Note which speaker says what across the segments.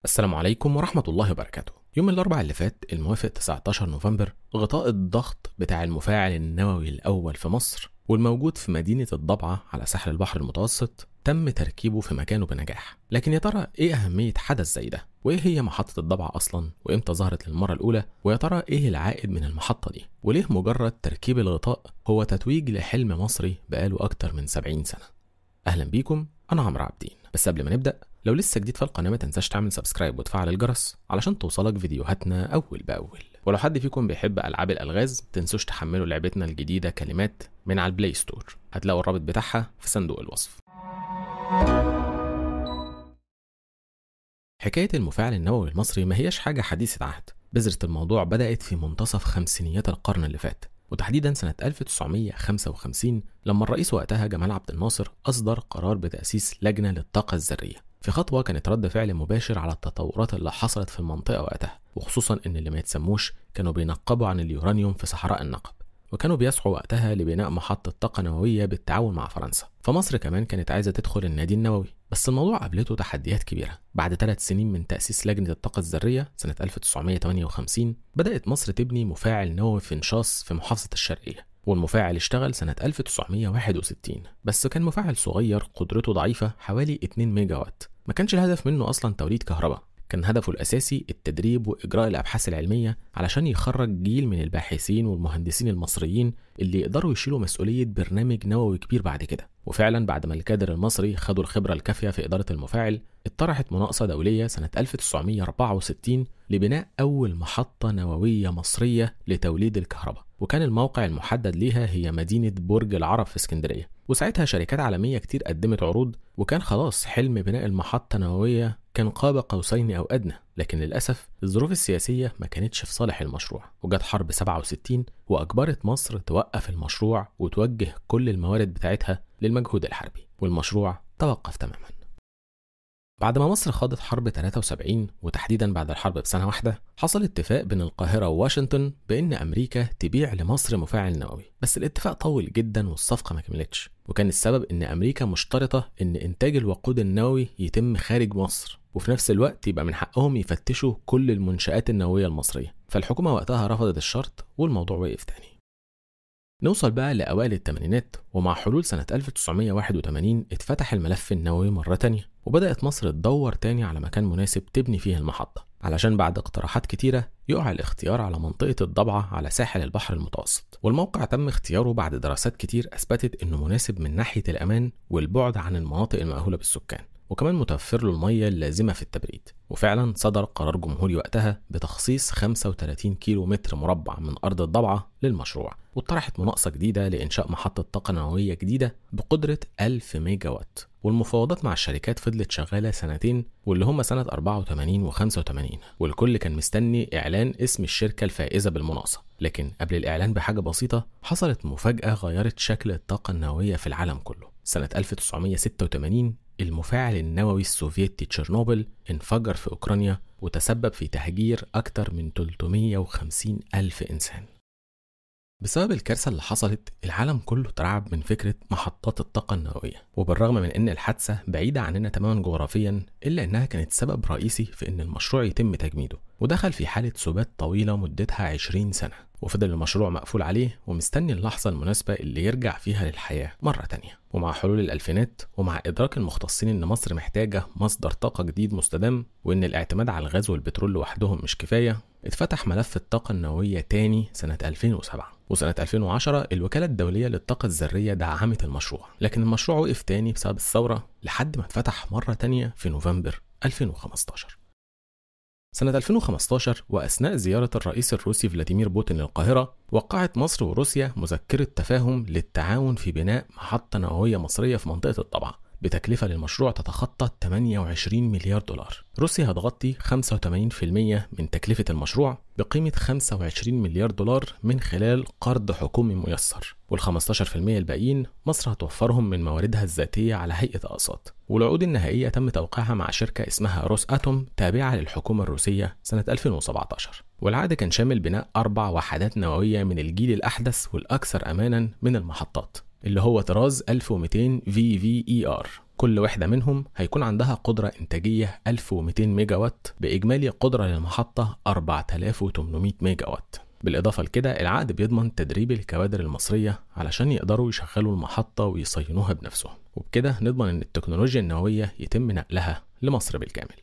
Speaker 1: السلام عليكم ورحمة الله وبركاته يوم الأربعاء اللي فات الموافق 19 نوفمبر غطاء الضغط بتاع المفاعل النووي الأول في مصر والموجود في مدينة الضبعة على ساحل البحر المتوسط تم تركيبه في مكانه بنجاح لكن يا ترى ايه أهمية حدث زي ده وايه هي محطة الضبعة أصلا وامتى ظهرت للمرة الأولى ويا ترى ايه العائد من المحطة دي وليه مجرد تركيب الغطاء هو تتويج لحلم مصري بقاله أكتر من 70 سنة أهلا بيكم أنا عمرو عابدين بس قبل ما نبدأ لو لسه جديد في القناة ما تنساش تعمل سبسكرايب وتفعل الجرس علشان توصلك فيديوهاتنا أول بأول ولو حد فيكم بيحب ألعاب الألغاز تنسوش تحملوا لعبتنا الجديدة كلمات من على البلاي ستور هتلاقوا الرابط بتاعها في صندوق الوصف حكاية المفاعل النووي المصري ما هياش حاجة حديثة عهد بذرة الموضوع بدأت في منتصف خمسينيات القرن اللي فات وتحديدا سنة 1955 لما الرئيس وقتها جمال عبد الناصر أصدر قرار بتأسيس لجنة للطاقة الذرية في خطوة كانت رد فعل مباشر على التطورات اللي حصلت في المنطقة وقتها وخصوصا إن اللي ما يتسموش كانوا بينقبوا عن اليورانيوم في صحراء النقب وكانوا بيسعوا وقتها لبناء محطة طاقة نووية بالتعاون مع فرنسا فمصر كمان كانت عايزة تدخل النادي النووي بس الموضوع قابلته تحديات كبيرة بعد ثلاث سنين من تأسيس لجنة الطاقة الذرية سنة 1958 بدأت مصر تبني مفاعل نووي في نشاص في محافظة الشرقية والمفاعل اشتغل سنة 1961 بس كان مفاعل صغير قدرته ضعيفة حوالي 2 ميجا وات ما كانش الهدف منه أصلا توليد كهرباء كان هدفه الأساسي التدريب وإجراء الأبحاث العلمية علشان يخرج جيل من الباحثين والمهندسين المصريين اللي يقدروا يشيلوا مسؤولية برنامج نووي كبير بعد كده وفعلا بعد ما الكادر المصري خدوا الخبرة الكافية في إدارة المفاعل اتطرحت مناقصة دولية سنة 1964 لبناء أول محطة نووية مصرية لتوليد الكهرباء وكان الموقع المحدد ليها هي مدينة برج العرب في اسكندرية وساعتها شركات عالمية كتير قدمت عروض وكان خلاص حلم بناء المحطة النووية كان قاب قوسين أو أدنى لكن للأسف الظروف السياسية ما كانتش في صالح المشروع وجت حرب 67 وأجبرت مصر توقف المشروع وتوجه كل الموارد بتاعتها للمجهود الحربي والمشروع توقف تماما بعد ما مصر خاضت حرب 73 وتحديدا بعد الحرب بسنة واحدة حصل اتفاق بين القاهرة وواشنطن بأن أمريكا تبيع لمصر مفاعل نووي بس الاتفاق طول جدا والصفقة ما كملتش وكان السبب أن أمريكا مشترطة أن إنتاج الوقود النووي يتم خارج مصر وفي نفس الوقت يبقى من حقهم يفتشوا كل المنشآت النووية المصرية فالحكومة وقتها رفضت الشرط والموضوع وقف تاني نوصل بقى لأوائل الثمانينات ومع حلول سنة 1981 اتفتح الملف النووي مرة تانية وبدأت مصر تدور تاني على مكان مناسب تبني فيه المحطة علشان بعد اقتراحات كتيرة يقع الاختيار على منطقة الضبعة على ساحل البحر المتوسط والموقع تم اختياره بعد دراسات كتير أثبتت إنه مناسب من ناحية الأمان والبعد عن المناطق المأهولة بالسكان وكمان متوفر له المية اللازمة في التبريد وفعلا صدر قرار جمهوري وقتها بتخصيص 35 كيلو متر مربع من أرض الضبعة للمشروع واتطرحت مناقصة جديدة لإنشاء محطة طاقة نووية جديدة بقدرة 1000 ميجا وات والمفاوضات مع الشركات فضلت شغالة سنتين واللي هم سنة 84 و 85 والكل كان مستني إعلان اسم الشركة الفائزة بالمناقصة لكن قبل الإعلان بحاجة بسيطة حصلت مفاجأة غيرت شكل الطاقة النووية في العالم كله سنة 1986 المفاعل النووي السوفيتي تشيرنوبل انفجر في أوكرانيا وتسبب في تهجير أكثر من 350 ألف إنسان بسبب الكارثة اللي حصلت العالم كله ترعب من فكرة محطات الطاقة النووية وبالرغم من أن الحادثة بعيدة عننا تماما جغرافيا إلا أنها كانت سبب رئيسي في أن المشروع يتم تجميده ودخل في حالة سبات طويلة مدتها 20 سنة وفضل المشروع مقفول عليه ومستني اللحظة المناسبة اللي يرجع فيها للحياة مرة تانية ومع حلول الألفينات ومع إدراك المختصين إن مصر محتاجة مصدر طاقة جديد مستدام وإن الاعتماد على الغاز والبترول لوحدهم مش كفاية اتفتح ملف الطاقة النووية تاني سنة 2007 وسنة 2010 الوكالة الدولية للطاقة الذرية دعمت المشروع لكن المشروع وقف تاني بسبب الثورة لحد ما اتفتح مرة تانية في نوفمبر 2015 سنة 2015 وأثناء زيارة الرئيس الروسي فلاديمير بوتين للقاهرة وقعت مصر وروسيا مذكرة تفاهم للتعاون في بناء محطة نووية مصرية في منطقة الضبعة بتكلفة للمشروع تتخطى 28 مليار دولار روسيا هتغطي 85% من تكلفة المشروع بقيمة 25 مليار دولار من خلال قرض حكومي ميسر وال 15% الباقيين مصر هتوفرهم من مواردها الذاتية على هيئة أقساط والعقود النهائية تم توقيعها مع شركة اسمها روس أتوم تابعة للحكومة الروسية سنة 2017 والعقد كان شامل بناء أربع وحدات نووية من الجيل الأحدث والأكثر أمانا من المحطات اللي هو طراز 1200 في في اي ار كل وحدة منهم هيكون عندها قدرة إنتاجية 1200 ميجا وات بإجمالي قدرة للمحطة 4800 ميجا وات بالإضافة لكده العقد بيضمن تدريب الكوادر المصرية علشان يقدروا يشغلوا المحطة ويصينوها بنفسهم وبكده نضمن إن التكنولوجيا النووية يتم نقلها لمصر بالكامل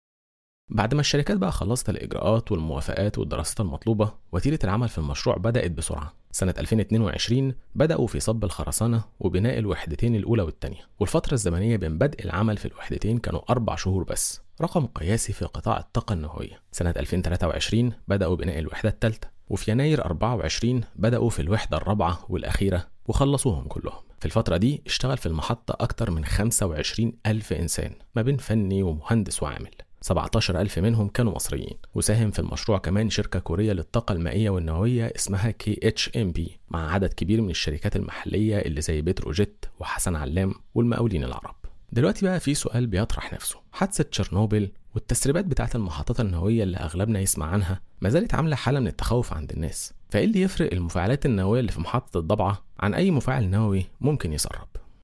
Speaker 1: بعد ما الشركات بقى خلصت الإجراءات والموافقات والدراسات المطلوبة وتيرة العمل في المشروع بدأت بسرعة سنة 2022 بدأوا في صب الخرسانة وبناء الوحدتين الأولى والثانية والفترة الزمنية بين بدء العمل في الوحدتين كانوا أربع شهور بس رقم قياسي في قطاع الطاقة النووية سنة 2023 بدأوا بناء الوحدة الثالثة وفي يناير 24 بدأوا في الوحدة الرابعة والأخيرة وخلصوهم كلهم في الفترة دي اشتغل في المحطة أكتر من 25 ألف إنسان ما بين فني ومهندس وعامل 17 ألف منهم كانوا مصريين وساهم في المشروع كمان شركة كورية للطاقة المائية والنووية اسمها كي اتش ام بي مع عدد كبير من الشركات المحلية اللي زي بتروجيت وحسن علام والمقاولين العرب دلوقتي بقى في سؤال بيطرح نفسه حادثة تشيرنوبل والتسريبات بتاعة المحطات النووية اللي أغلبنا يسمع عنها ما زالت عاملة حالة من التخوف عند الناس فإيه اللي يفرق المفاعلات النووية اللي في محطة الضبعة عن أي مفاعل نووي ممكن يسرب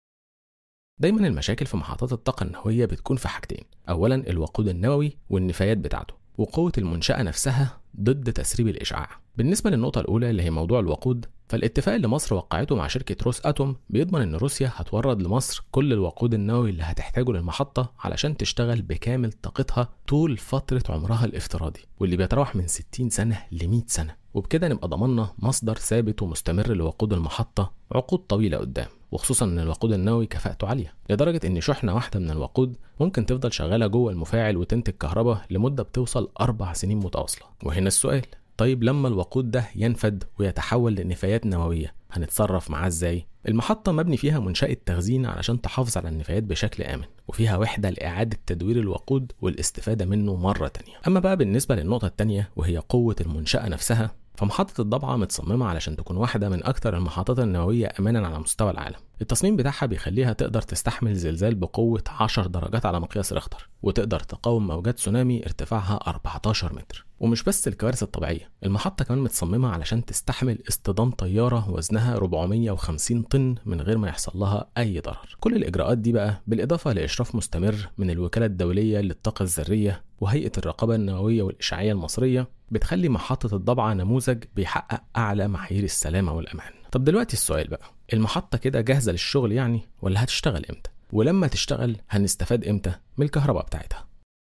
Speaker 1: دايما المشاكل في محطات الطاقة النووية بتكون في حاجتين أولا الوقود النووي والنفايات بتاعته وقوة المنشأة نفسها ضد تسريب الإشعاع بالنسبة للنقطة الأولى اللي هي موضوع الوقود فالاتفاق اللي مصر وقعته مع شركة روس أتوم بيضمن إن روسيا هتورد لمصر كل الوقود النووي اللي هتحتاجه للمحطة علشان تشتغل بكامل طاقتها طول فترة عمرها الافتراضي واللي بيتراوح من 60 سنة ل 100 سنة وبكده نبقى ضمننا مصدر ثابت ومستمر لوقود المحطة عقود طويلة قدام وخصوصا ان الوقود النووي كفاءته عاليه لدرجه ان شحنه واحده من الوقود ممكن تفضل شغاله جوه المفاعل وتنتج كهرباء لمده بتوصل اربع سنين متواصله وهنا السؤال طيب لما الوقود ده ينفد ويتحول لنفايات نوويه هنتصرف معاه ازاي المحطة مبني فيها منشأة تخزين علشان تحافظ على النفايات بشكل آمن وفيها وحدة لإعادة تدوير الوقود والاستفادة منه مرة تانية أما بقى بالنسبة للنقطة التانية وهي قوة المنشأة نفسها فمحطة الضبعة متصممة علشان تكون واحدة من أكثر المحطات النووية أمانا على مستوى العالم. التصميم بتاعها بيخليها تقدر تستحمل زلزال بقوة 10 درجات على مقياس ريختر وتقدر تقاوم موجات تسونامي ارتفاعها 14 متر. ومش بس الكوارث الطبيعية، المحطة كمان متصممة علشان تستحمل اصطدام طيارة وزنها 450 طن من غير ما يحصل لها أي ضرر. كل الإجراءات دي بقى بالإضافة لإشراف مستمر من الوكالة الدولية للطاقة الذرية وهيئة الرقابة النووية والإشعاعية المصرية بتخلي محطة الضبعة نموذج بيحقق أعلى معايير السلامة والأمان. طب دلوقتي السؤال بقى، المحطة كده جاهزة للشغل يعني ولا هتشتغل إمتى؟ ولما تشتغل هنستفاد إمتى من الكهرباء بتاعتها؟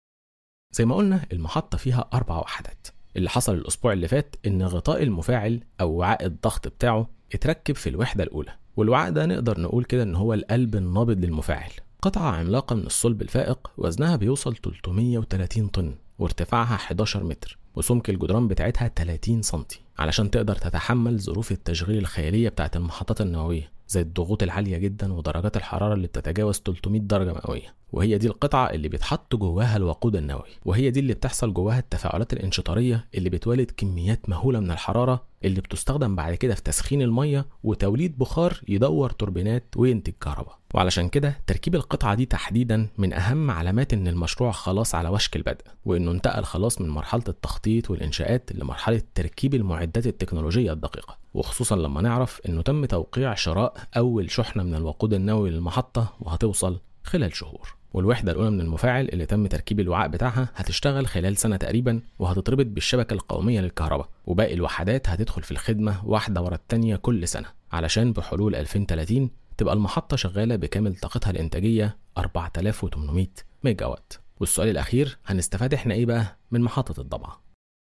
Speaker 1: زي ما قلنا المحطة فيها أربع وحدات. اللي حصل الأسبوع اللي فات إن غطاء المفاعل أو وعاء الضغط بتاعه اتركب في الوحدة الأولى، والوعاء ده نقدر نقول كده إن هو القلب النابض للمفاعل. قطعة عملاقة من الصلب الفائق وزنها بيوصل 330 طن وارتفاعها 11 متر وسمك الجدران بتاعتها 30 سنتي علشان تقدر تتحمل ظروف التشغيل الخيالية بتاعت المحطات النووية زي الضغوط العالية جدا ودرجات الحرارة اللي بتتجاوز 300 درجة مئوية وهي دي القطعة اللي بيتحط جواها الوقود النووي وهي دي اللي بتحصل جواها التفاعلات الانشطارية اللي بتولد كميات مهولة من الحرارة اللي بتستخدم بعد كده في تسخين المية وتوليد بخار يدور توربينات وينتج كهرباء وعلشان كده تركيب القطعة دي تحديدا من أهم علامات إن المشروع خلاص على وشك البدء وإنه انتقل خلاص من مرحلة التخطيط والإنشاءات لمرحلة تركيب المعدات التكنولوجية الدقيقة وخصوصا لما نعرف إنه تم توقيع شراء أول شحنة من الوقود النووي للمحطة وهتوصل خلال شهور والوحدة الأولى من المفاعل اللي تم تركيب الوعاء بتاعها هتشتغل خلال سنة تقريبا وهتتربط بالشبكة القومية للكهرباء وباقي الوحدات هتدخل في الخدمة واحدة ورا التانية كل سنة علشان بحلول 2030 تبقى المحطة شغالة بكامل طاقتها الإنتاجية 4800 ميجا وات والسؤال الأخير هنستفاد إحنا إيه بقى من محطة الضبعة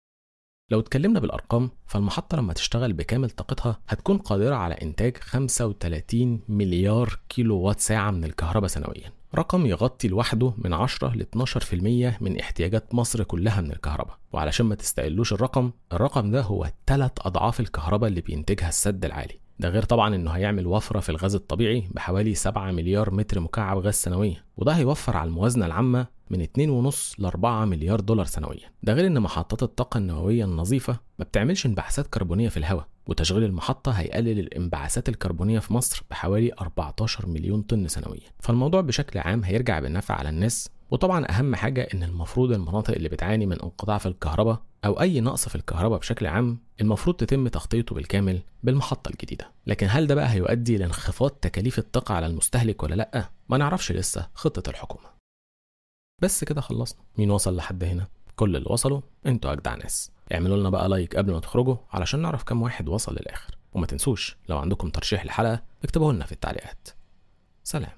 Speaker 1: لو اتكلمنا بالأرقام فالمحطة لما تشتغل بكامل طاقتها هتكون قادرة على إنتاج 35 مليار كيلو وات ساعة من الكهرباء سنويا رقم يغطي لوحده من 10 ل 12% من احتياجات مصر كلها من الكهرباء وعلشان ما تستقلوش الرقم الرقم ده هو ثلاث أضعاف الكهرباء اللي بينتجها السد العالي ده غير طبعا انه هيعمل وفرة في الغاز الطبيعي بحوالي 7 مليار متر مكعب غاز سنويا وده هيوفر على الموازنة العامة من 2.5 ل 4 مليار دولار سنويا ده غير ان محطات الطاقة النووية النظيفة ما بتعملش انبعاثات كربونية في الهواء وتشغيل المحطة هيقلل الانبعاثات الكربونية في مصر بحوالي 14 مليون طن سنويا فالموضوع بشكل عام هيرجع بالنفع على الناس وطبعا أهم حاجة إن المفروض المناطق اللي بتعاني من انقطاع في الكهرباء أو أي نقص في الكهرباء بشكل عام المفروض تتم تغطيته بالكامل بالمحطة الجديدة لكن هل ده بقى هيؤدي لانخفاض تكاليف الطاقة على المستهلك ولا لأ؟ ما نعرفش لسه خطة الحكومة بس كده خلصنا مين وصل لحد هنا؟ كل اللي وصلوا انتوا أجدع ناس اعملوا لنا بقى لايك قبل ما تخرجوا علشان نعرف كم واحد وصل للآخر وما تنسوش لو عندكم ترشيح لحلقة اكتبوه لنا في التعليقات سلام